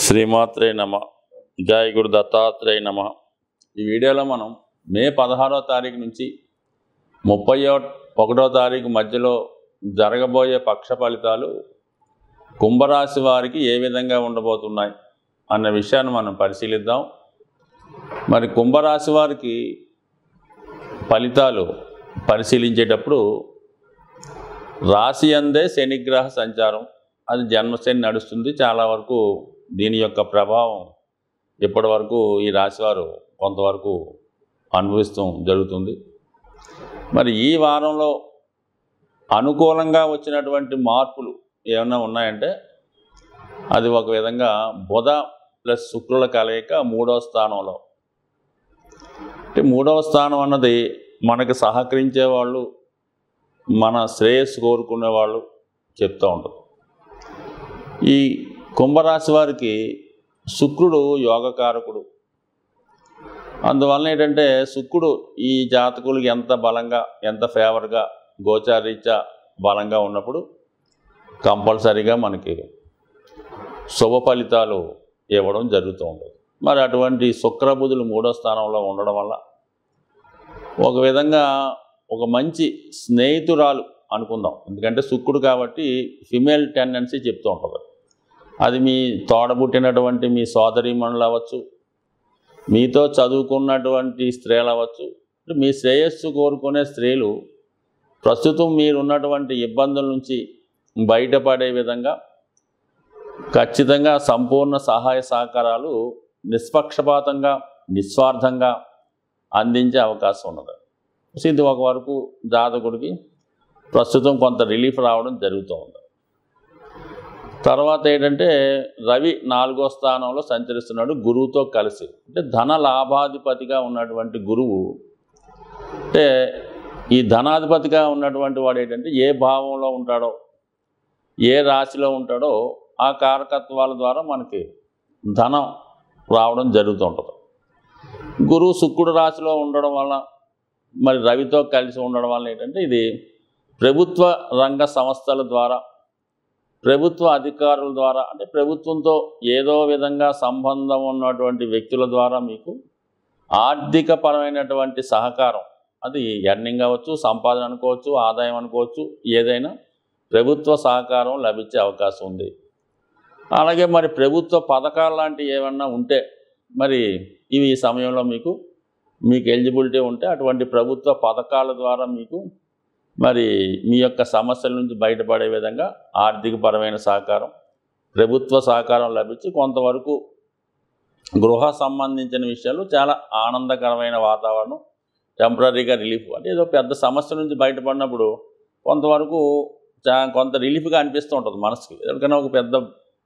శ్రీమాత్రే నమ జయ గురు దత్తాత్రేయ నమ ఈ వీడియోలో మనం మే పదహారో తారీఖు నుంచి ముప్పై ఒకటో తారీఖు మధ్యలో జరగబోయే పక్ష ఫలితాలు కుంభరాశి వారికి ఏ విధంగా ఉండబోతున్నాయి అన్న విషయాన్ని మనం పరిశీలిద్దాం మరి కుంభరాశి వారికి ఫలితాలు పరిశీలించేటప్పుడు రాశి అందే శనిగ్రహ సంచారం అది జన్మశని నడుస్తుంది చాలా వరకు దీని యొక్క ప్రభావం ఇప్పటి వరకు ఈ రాశివారు కొంతవరకు అనుభవిస్తూ జరుగుతుంది మరి ఈ వారంలో అనుకూలంగా వచ్చినటువంటి మార్పులు ఏమైనా ఉన్నాయంటే అది ఒక విధంగా బుధ ప్లస్ శుక్రుల కలయిక మూడవ స్థానంలో అంటే మూడవ స్థానం అన్నది మనకి సహకరించే వాళ్ళు మన శ్రేయస్సు కోరుకునే వాళ్ళు చెప్తూ ఉంటారు ఈ కుంభరాశి వారికి శుక్రుడు యోగకారకుడు అందువలన ఏంటంటే శుక్రుడు ఈ జాతకులకి ఎంత బలంగా ఎంత ఫేవర్గా గోచారీత్యా బలంగా ఉన్నప్పుడు కంపల్సరీగా మనకి శుభ ఫలితాలు ఇవ్వడం జరుగుతూ ఉంటుంది మరి అటువంటి శుక్రబుధులు మూడో స్థానంలో ఉండడం వల్ల ఒక విధంగా ఒక మంచి స్నేహితురాలు అనుకుందాం ఎందుకంటే శుక్రుడు కాబట్టి ఫిమేల్ టెండెన్సీ చెప్తూ ఉంటుంది అది మీ తోడబుట్టినటువంటి మీ సోదరీమణులు అవ్వచ్చు మీతో చదువుకున్నటువంటి స్త్రీలు అవ్వచ్చు మీ శ్రేయస్సు కోరుకునే స్త్రీలు ప్రస్తుతం మీరున్నటువంటి ఇబ్బందుల నుంచి బయటపడే విధంగా ఖచ్చితంగా సంపూర్ణ సహాయ సహకారాలు నిష్పక్షపాతంగా నిస్వార్థంగా అందించే అవకాశం ఉన్నది సో ఇది ఒక వరకు జాతకుడికి ప్రస్తుతం కొంత రిలీఫ్ రావడం జరుగుతూ ఉంది తర్వాత ఏంటంటే రవి నాలుగో స్థానంలో సంచరిస్తున్నాడు గురువుతో కలిసి అంటే ధన లాభాధిపతిగా ఉన్నటువంటి గురువు అంటే ఈ ధనాధిపతిగా ఉన్నటువంటి వాడు ఏంటంటే ఏ భావంలో ఉంటాడో ఏ రాశిలో ఉంటాడో ఆ కారకత్వాల ద్వారా మనకి ధనం రావడం జరుగుతూ ఉంటుంది గురువు శుక్రుడు రాశిలో ఉండడం వల్ల మరి రవితో కలిసి ఉండడం వల్ల ఏంటంటే ఇది ప్రభుత్వ రంగ సంస్థల ద్వారా ప్రభుత్వ అధికారుల ద్వారా అంటే ప్రభుత్వంతో ఏదో విధంగా సంబంధం ఉన్నటువంటి వ్యక్తుల ద్వారా మీకు ఆర్థిక పరమైనటువంటి సహకారం అది ఎర్నింగ్ అవ్వచ్చు సంపాదన అనుకోవచ్చు ఆదాయం అనుకోవచ్చు ఏదైనా ప్రభుత్వ సహకారం లభించే అవకాశం ఉంది అలాగే మరి ప్రభుత్వ పథకాలు లాంటివి ఏమన్నా ఉంటే మరి ఇవి ఈ సమయంలో మీకు మీకు ఎలిజిబిలిటీ ఉంటే అటువంటి ప్రభుత్వ పథకాల ద్వారా మీకు మరి మీ యొక్క సమస్యల నుంచి బయటపడే విధంగా ఆర్థికపరమైన సహకారం ప్రభుత్వ సహకారం లభించి కొంతవరకు గృహ సంబంధించిన విషయాలు చాలా ఆనందకరమైన వాతావరణం టెంపరీగా రిలీఫ్ అంటే ఏదో పెద్ద సమస్య నుంచి బయటపడినప్పుడు కొంతవరకు చా కొంత రిలీఫ్గా అనిపిస్తూ ఉంటుంది మనసుకి ఎవరికైనా ఒక పెద్ద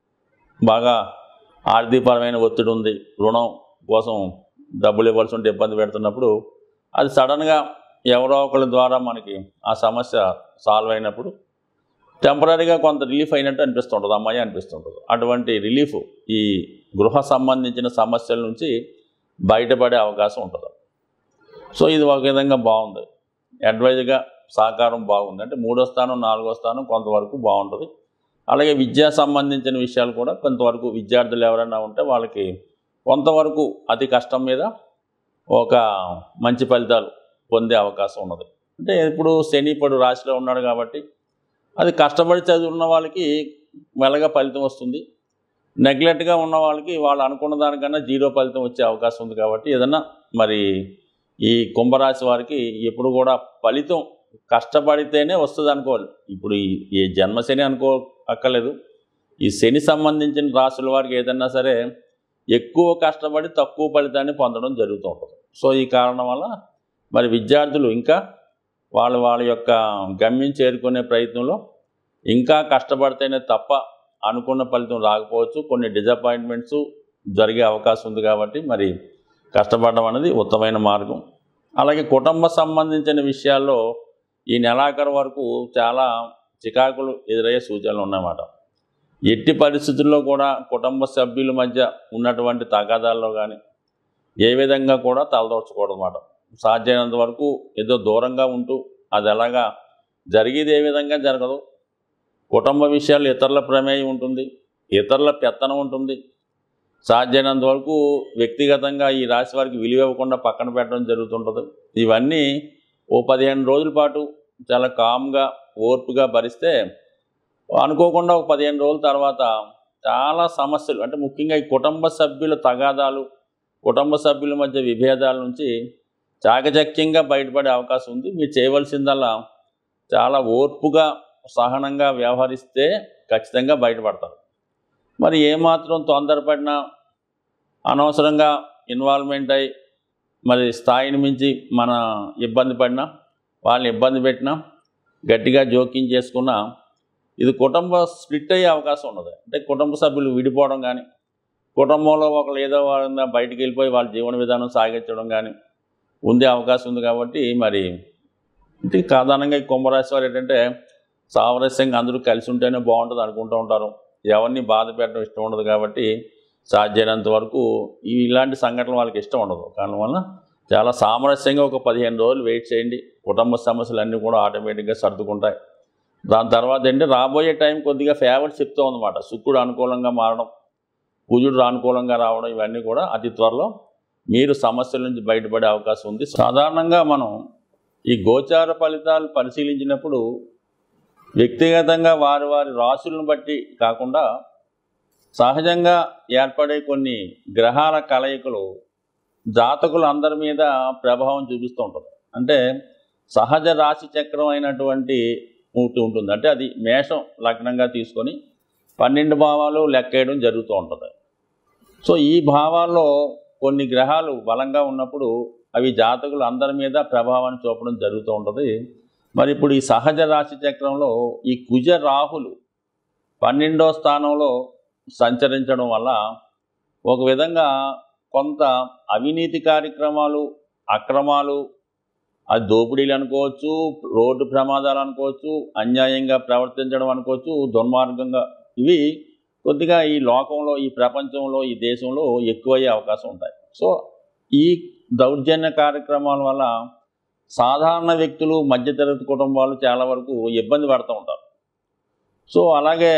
బాగా ఆర్థికపరమైన ఒత్తిడి ఉంది రుణం కోసం డబ్బులు ఇవ్వాల్సి ఉంటే ఇబ్బంది పెడుతున్నప్పుడు అది సడన్గా ఎవరో ఒకరి ద్వారా మనకి ఆ సమస్య సాల్వ్ అయినప్పుడు టెంపరీగా కొంత రిలీఫ్ అయినట్టు అనిపిస్తుంటుంది అమ్మాయి అనిపిస్తుంటుంది అటువంటి రిలీఫ్ ఈ గృహ సంబంధించిన సమస్యల నుంచి బయటపడే అవకాశం ఉంటుంది సో ఇది ఒక విధంగా బాగుంది అడ్వైజ్గా సహకారం బాగుంది అంటే మూడో స్థానం నాలుగో స్థానం కొంతవరకు బాగుంటుంది అలాగే విద్యా సంబంధించిన విషయాలు కూడా కొంతవరకు విద్యార్థులు ఎవరైనా ఉంటే వాళ్ళకి కొంతవరకు అతి కష్టం మీద ఒక మంచి ఫలితాలు పొందే అవకాశం ఉన్నది అంటే ఇప్పుడు శని ఇప్పుడు రాశిలో ఉన్నాడు కాబట్టి అది కష్టపడి చదువున్న వాళ్ళకి మెల్లగా ఫలితం వస్తుంది నెగ్లెక్ట్గా ఉన్న వాళ్ళకి వాళ్ళు అనుకున్న దానికన్నా జీరో ఫలితం వచ్చే అవకాశం ఉంది కాబట్టి ఏదన్నా మరి ఈ కుంభరాశి వారికి ఎప్పుడు కూడా ఫలితం కష్టపడితేనే వస్తుంది అనుకోవాలి ఇప్పుడు ఈ ఈ జన్మశని అనుకో అక్కర్లేదు ఈ శని సంబంధించిన రాశుల వారికి ఏదన్నా సరే ఎక్కువ కష్టపడి తక్కువ ఫలితాన్ని పొందడం జరుగుతూ ఉంటుంది సో ఈ కారణం వల్ల మరి విద్యార్థులు ఇంకా వాళ్ళు వాళ్ళ యొక్క గమ్యం చేరుకునే ప్రయత్నంలో ఇంకా కష్టపడితేనే తప్ప అనుకున్న ఫలితం రాకపోవచ్చు కొన్ని డిజపాయింట్మెంట్స్ జరిగే అవకాశం ఉంది కాబట్టి మరి కష్టపడడం అనేది ఉత్తమైన మార్గం అలాగే కుటుంబ సంబంధించిన విషయాల్లో ఈ నెలాఖరు వరకు చాలా చికాకులు ఎదురయ్యే సూచనలు ఉన్నాయన్నమాట ఎట్టి పరిస్థితుల్లో కూడా కుటుంబ సభ్యుల మధ్య ఉన్నటువంటి తగాదాల్లో కానీ ఏ విధంగా కూడా తలదోర్చకూడదు అన్నమాట సాధ్యమైనంత వరకు ఏదో దూరంగా ఉంటూ అది ఎలాగా జరిగేది ఏ విధంగా జరగదు కుటుంబ విషయాలు ఇతరుల ప్రమేయం ఉంటుంది ఇతరుల పెత్తనం ఉంటుంది సాధ్యమైనంత వరకు వ్యక్తిగతంగా ఈ రాశి వారికి విలువ ఇవ్వకుండా పక్కన పెట్టడం జరుగుతుంటుంది ఇవన్నీ ఓ పదిహేను రోజుల పాటు చాలా కామ్గా ఓర్పుగా భరిస్తే అనుకోకుండా ఒక పదిహేను రోజుల తర్వాత చాలా సమస్యలు అంటే ముఖ్యంగా ఈ కుటుంబ సభ్యుల తగాదాలు కుటుంబ సభ్యుల మధ్య విభేదాల నుంచి చాకచక్యంగా బయటపడే అవకాశం ఉంది మీరు చేయవలసిందల్లా చాలా ఓర్పుగా సహనంగా వ్యవహరిస్తే ఖచ్చితంగా బయటపడతారు మరి ఏమాత్రం తొందరపడినా అనవసరంగా ఇన్వాల్వ్మెంట్ అయి మరి స్థాయిని మించి మన ఇబ్బంది పడినా వాళ్ళని ఇబ్బంది పెట్టినా గట్టిగా జోక్యం చేసుకున్నా ఇది కుటుంబ స్ప్లిట్ అయ్యే అవకాశం ఉన్నది అంటే కుటుంబ సభ్యులు విడిపోవడం కానీ కుటుంబంలో ఒకళ్ళు ఏదో వాళ్ళ బయటికి వెళ్ళిపోయి వాళ్ళ జీవన విధానం సాగించడం కానీ ఉండే అవకాశం ఉంది కాబట్టి మరి అంటే సాధారణంగా ఈ కుంభరాశి వారు ఏంటంటే సామరస్యంగా అందరూ కలిసి ఉంటేనే బాగుంటుంది అనుకుంటూ ఉంటారు ఎవరిని బాధ పెట్టడం ఇష్టం ఉండదు కాబట్టి సాధ్యమైనంత వరకు ఈ ఇలాంటి సంఘటనలు వాళ్ళకి ఇష్టం ఉండదు కారణం వల్ల చాలా సామరస్యంగా ఒక పదిహేను రోజులు వెయిట్ చేయండి కుటుంబ సమస్యలు అన్నీ కూడా ఆటోమేటిక్గా సర్దుకుంటాయి దాని తర్వాత ఏంటి రాబోయే టైం కొద్దిగా ఫేవర్ చెప్తూ ఉందన్నమాట శుక్రుడు అనుకూలంగా మారడం కుజుడు అనుకూలంగా రావడం ఇవన్నీ కూడా అతి త్వరలో మీరు సమస్యల నుంచి బయటపడే అవకాశం ఉంది సాధారణంగా మనం ఈ గోచార ఫలితాలు పరిశీలించినప్పుడు వ్యక్తిగతంగా వారి వారి రాశులను బట్టి కాకుండా సహజంగా ఏర్పడే కొన్ని గ్రహాల కలయికలు జాతకులు అందరి మీద ప్రభావం చూపిస్తూ ఉంటుంది అంటే సహజ రాశి చక్రం అయినటువంటి మూర్తి ఉంటుంది అంటే అది మేషం లగ్నంగా తీసుకొని పన్నెండు భావాలు లెక్కేయడం జరుగుతూ ఉంటుంది సో ఈ భావాల్లో కొన్ని గ్రహాలు బలంగా ఉన్నప్పుడు అవి జాతకులు అందరి మీద ప్రభావాన్ని చూపడం జరుగుతూ ఉంటుంది మరి ఇప్పుడు ఈ సహజ రాశి చక్రంలో ఈ కుజ రాహులు పన్నెండో స్థానంలో సంచరించడం వల్ల ఒక విధంగా కొంత అవినీతి కార్యక్రమాలు అక్రమాలు అది దోపిడీలు అనుకోవచ్చు రోడ్డు ప్రమాదాలు అనుకోవచ్చు అన్యాయంగా ప్రవర్తించడం అనుకోవచ్చు దుర్మార్గంగా ఇవి కొద్దిగా ఈ లోకంలో ఈ ప్రపంచంలో ఈ దేశంలో ఎక్కువయ్యే అవకాశం ఉంటాయి సో ఈ దౌర్జన్య కార్యక్రమాల వల్ల సాధారణ వ్యక్తులు మధ్యతరగతి కుటుంబాలు చాలా వరకు ఇబ్బంది పడుతూ ఉంటారు సో అలాగే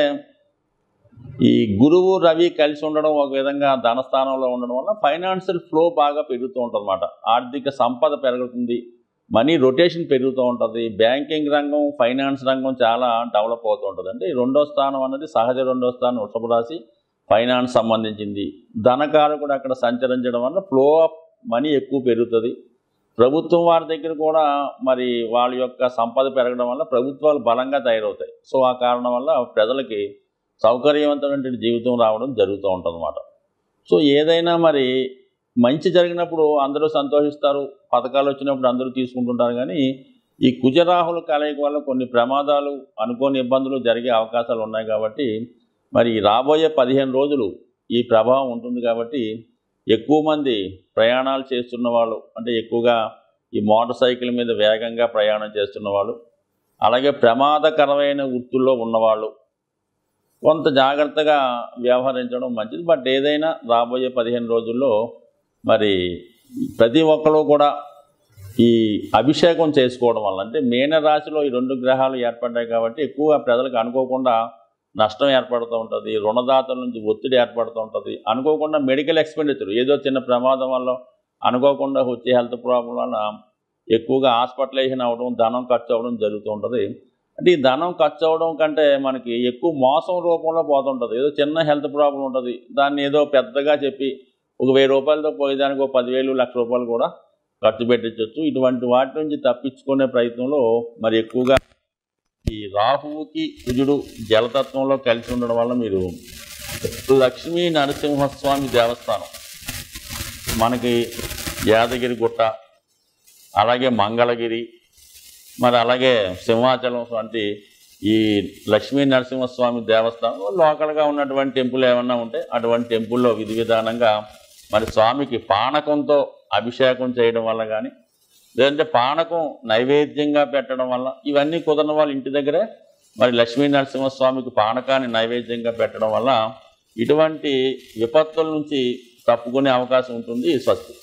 ఈ గురువు రవి కలిసి ఉండడం ఒక విధంగా ధనస్థానంలో ఉండడం వల్ల ఫైనాన్షియల్ ఫ్లో బాగా పెరుగుతూ ఉంటుంది ఆర్థిక సంపద పెరుగుతుంది మనీ రొటేషన్ పెరుగుతూ ఉంటుంది బ్యాంకింగ్ రంగం ఫైనాన్స్ రంగం చాలా డెవలప్ అవుతూ ఉంటుంది అంటే ఈ రెండో స్థానం అన్నది సహజ రెండో స్థానం వృషభ రాశి ఫైనాన్స్ సంబంధించింది ధనకారకుడు అక్కడ సంచరించడం వల్ల ఫ్లో ఆఫ్ మనీ ఎక్కువ పెరుగుతుంది ప్రభుత్వం వారి దగ్గర కూడా మరి వాళ్ళ యొక్క సంపద పెరగడం వల్ల ప్రభుత్వాలు బలంగా తయారవుతాయి సో ఆ కారణం వల్ల ప్రజలకి సౌకర్యవంతమైన జీవితం రావడం జరుగుతూ ఉంటుంది సో ఏదైనా మరి మంచి జరిగినప్పుడు అందరూ సంతోషిస్తారు పథకాలు వచ్చినప్పుడు అందరూ తీసుకుంటుంటారు కానీ ఈ కుజరాహుల కలయిక వల్ల కొన్ని ప్రమాదాలు అనుకోని ఇబ్బందులు జరిగే అవకాశాలు ఉన్నాయి కాబట్టి మరి రాబోయే పదిహేను రోజులు ఈ ప్రభావం ఉంటుంది కాబట్టి ఎక్కువ మంది ప్రయాణాలు చేస్తున్న వాళ్ళు అంటే ఎక్కువగా ఈ మోటార్ సైకిల్ మీద వేగంగా ప్రయాణం చేస్తున్న వాళ్ళు అలాగే ప్రమాదకరమైన వృత్తుల్లో ఉన్నవాళ్ళు కొంత జాగ్రత్తగా వ్యవహరించడం మంచిది బట్ ఏదైనా రాబోయే పదిహేను రోజుల్లో మరి ప్రతి ఒక్కరు కూడా ఈ అభిషేకం చేసుకోవడం వల్ల అంటే మీన రాశిలో ఈ రెండు గ్రహాలు ఏర్పడ్డాయి కాబట్టి ఎక్కువగా ప్రజలకు అనుకోకుండా నష్టం ఏర్పడుతూ ఉంటుంది రుణదాతల నుంచి ఒత్తిడి ఏర్పడుతూ ఉంటుంది అనుకోకుండా మెడికల్ ఎక్స్పెండిచర్ ఏదో చిన్న ప్రమాదం వల్ల అనుకోకుండా వచ్చే హెల్త్ ప్రాబ్లం వల్ల ఎక్కువగా హాస్పిటలైజేషన్ అవ్వడం ధనం ఖర్చు అవ్వడం జరుగుతూ ఉంటుంది అంటే ఈ ధనం ఖర్చు అవ్వడం కంటే మనకి ఎక్కువ మోసం రూపంలో పోతుంటుంది ఏదో చిన్న హెల్త్ ప్రాబ్లం ఉంటుంది దాన్ని ఏదో పెద్దగా చెప్పి ఒక వెయ్యి రూపాయలతో పోయేదానికి ఒక పదివేలు లక్ష రూపాయలు కూడా ఖర్చు పెట్టించవచ్చు ఇటువంటి వాటి నుంచి తప్పించుకునే ప్రయత్నంలో మరి ఎక్కువగా ఈ రాహువుకి కుజుడు జలతత్వంలో కలిసి ఉండడం వల్ల మీరు లక్ష్మీ నరసింహస్వామి దేవస్థానం మనకి యాదగిరి గుట్ట అలాగే మంగళగిరి మరి అలాగే సింహాచలం వంటి ఈ లక్ష్మీ నరసింహస్వామి దేవస్థానం లోకల్గా ఉన్నటువంటి టెంపుల్ ఏమన్నా ఉంటే అటువంటి టెంపుల్లో విధి విధానంగా మరి స్వామికి పానకంతో అభిషేకం చేయడం వల్ల కానీ లేదంటే పానకం నైవేద్యంగా పెట్టడం వల్ల ఇవన్నీ కుదరని వాళ్ళ ఇంటి దగ్గరే మరి లక్ష్మీ నరసింహస్వామికి పానకాన్ని నైవేద్యంగా పెట్టడం వల్ల ఇటువంటి విపత్తుల నుంచి తప్పుకునే అవకాశం ఉంటుంది స్వస్తి